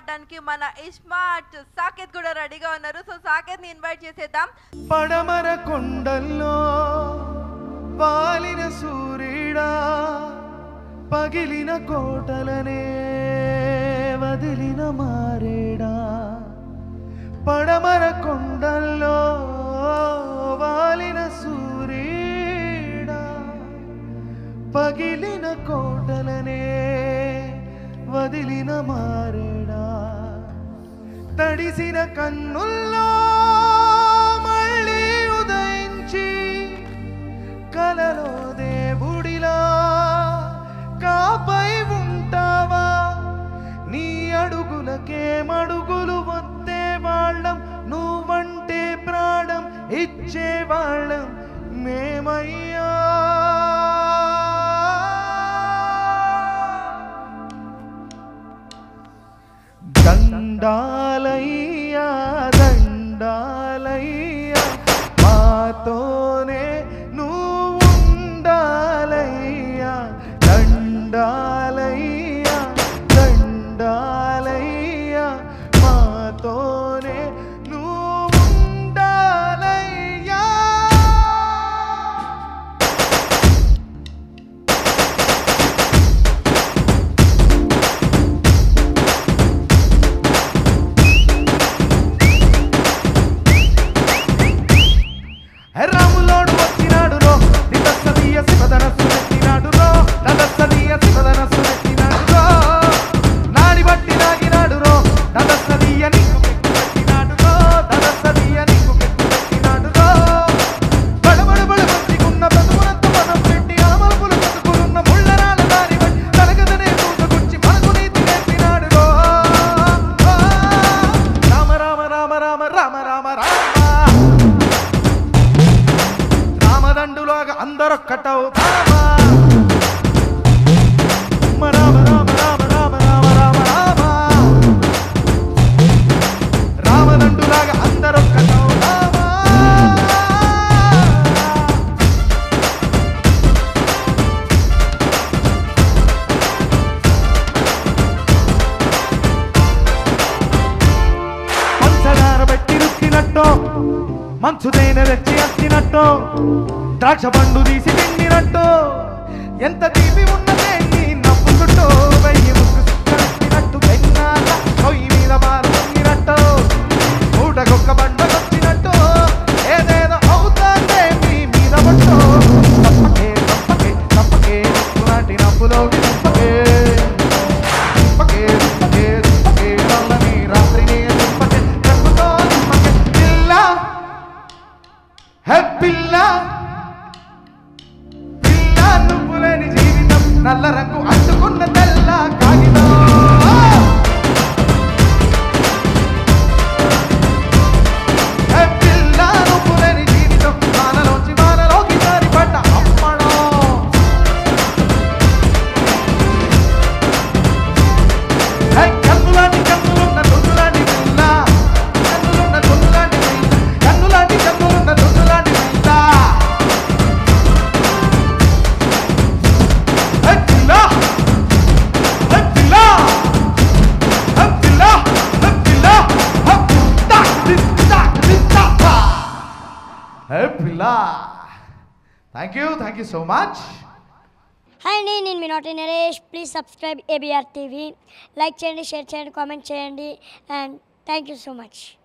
పాడడానికి మన ఇస్మార్ట్ సాకేత్ కూడా రెడీగా ఉన్నారు సో సాకేత్ ని ఇన్వైట్ చేసేద్దాం పడమర కొండల్లో వాలిన సూర్యుడా పగిలిన కోటలనే వదిలిన మారేడా పడమర కొండల్లో వాలిన సూర్యుడా పగిలిన కోటలనే వదిలిన మారేడా తడిసిన కన్నుల్లో మళ్ళీ ఉదయించి కలలో దేవుడిలా కాపై ఉంటావా నీ అడుగులకే మడుగులు వద్దే వాళ్ళం నువ్వంటే ప్రాణం ఇచ్చే వాళ్ళం మేమయ్యా దండాలయ్యా దండాలయ్యా మాతోనే నువ్వుండాలయ్యా దండాలయ్యా దండాలయ్యా మాతోనే నువ్వుండాలయ్యా రాములోడు వచ్చినాడు రో నిదస్సదీయ శివధనస్సు నెత్తినాడు రో నదస్సదీయ శివధనస్సు నెత్తినాడు రో నాడి బట్టి లాగినాడు రో నదస్సదీయ నీకు పెట్టు పెట్టినాడు రో నదస్సదీయ నీకు పెట్టు పెట్టినాడు రో బడబడు బడు బతికున్న బతుకునంత మనం పెట్టి ఆమల్పులు బతుకులున్న ముళ్ళరాల దారి బట్టి తలగదనే దూతగుచ్చి మనకు నీతి నేర్పినాడు రో రామ రామ రామ రామ రామ రామ రామ రామదండులాగా అందరొక్కటవుతామా రామ రామ రామ రామ రామ రామ రామ రామదండులాగా అందరొక్కటవుతామా పంచదార పెట్టి రుక్కినట్టు మంచు తేనె తెచ్చి అత్తినట్టు ద్రాక్ష పండు తీసి తిండినట్టు ఎంత తీపి ఉన్నదే నీ నవ్వుకుంటూ వెయ్యి ముగ్గు పెట్టినట్టు వెన్నాల పొయ్యి మీద పారుతున్నట్టు పూటకొక్క బండకొచ్చినట్టు ఏదేదో అవుతాందే మీ మీద పట్టు తప్పకే తప్పకే తప్పకే నిప్పు లాంటి నవ్వులోకి తప్పకే తిప్పకే తిప్పకే తిప్పకే నల్లని రాత్రిని తిప్పకే చెప్పుతో తిప్పకే పిల్ల హే పిల్ల పిల్ల నువ్వు లేని జీవితం నల్ల రంగు అంటుకున్న తెల్ల కాగితం హే పిల్ల నువ్వు లేని జీవితం వానలోంచి వానలోకి జారిపడ్డ అమ్మడం హే కన్నులాంటి కన్నులున్న నువ్వులాంటి పిల్ల కన్నులున్న నువ్వులాంటి పిల్ల కన్నులాంటి కన్నులున్న నువ్వులాంటి పిల్ల హే పిల్ల హే పిల్ల హే పిల్ల హే పిల్ల హే పిల్ల పిల్ల పిల్ల హే పిల్ల thank you thank you so much hi అండి నేను మీ నాటి Naresh please subscribe ABR TV like చేయండి షేర్ చేయండి కామెంట్ చేయండి and thank you so much